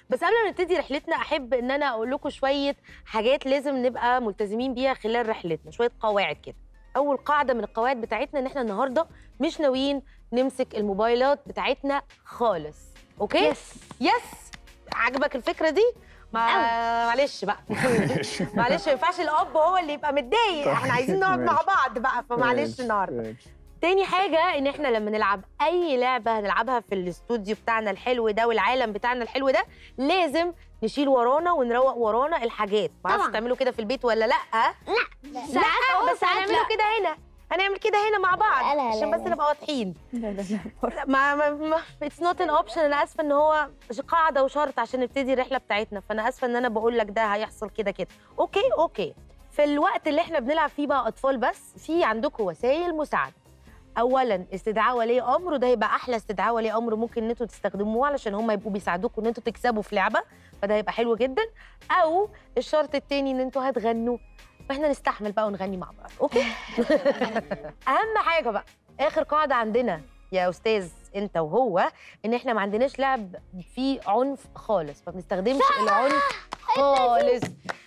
بس قبل ما نبتدي رحلتنا احب ان انا اقول لكم شويه حاجات لازم نبقى ملتزمين بيها خلال رحلتنا شويه قواعد كده اول قاعده من القواعد بتاعتنا ان احنا النهارده مش ناويين نمسك الموبايلات بتاعتنا خالص اوكي يس يس عجبك الفكره دي ما معلش بقى معلش ما ينفعش الاب هو اللي يبقى متضايق احنا عايزين نقعد مع ماشي. بعض بقى فمعلش ماشي، النهارده ماشي. تاني حاجة إن إحنا لما نلعب أي لعبة هنلعبها في الاستوديو بتاعنا الحلو ده والعالم بتاعنا الحلو ده لازم نشيل ورانا ونروق ورانا الحاجات معرفش طبعاً. تعملوا كده في البيت ولا لأ ساعات لا اه بس ساعات هنعمله لا كده هنا هنعمل كده هنا مع بعض لا، لا، عشان لا، بس لا. نبقى واضحين لا لا لا لا، ما ما ما اتس نوت ان اوبشن انا اسفه ان هو قاعده وشرط عشان نبتدي الرحله بتاعتنا فانا اسفه ان انا بقول لك ده هيحصل كده كده اوكي اوكي في الوقت اللي احنا بنلعب فيه بقى اطفال بس في عندكم وسائل مساعده اولا استدعاء ولي امر وده هيبقى احلى استدعاء ولي امر ممكن ان انتوا تستخدموه علشان هم يبقوا بيساعدوكم ان انتوا تكسبوا في لعبه فده هيبقى حلو جدا او الشرط التاني ان انتوا هتغنوا واحنا نستحمل بقى ونغني مع بعض اوكي اهم حاجه بقى اخر قاعده عندنا يا استاذ انت وهو ان احنا ما عندناش لعب فيه عنف خالص ما بنستخدمش العنف خالص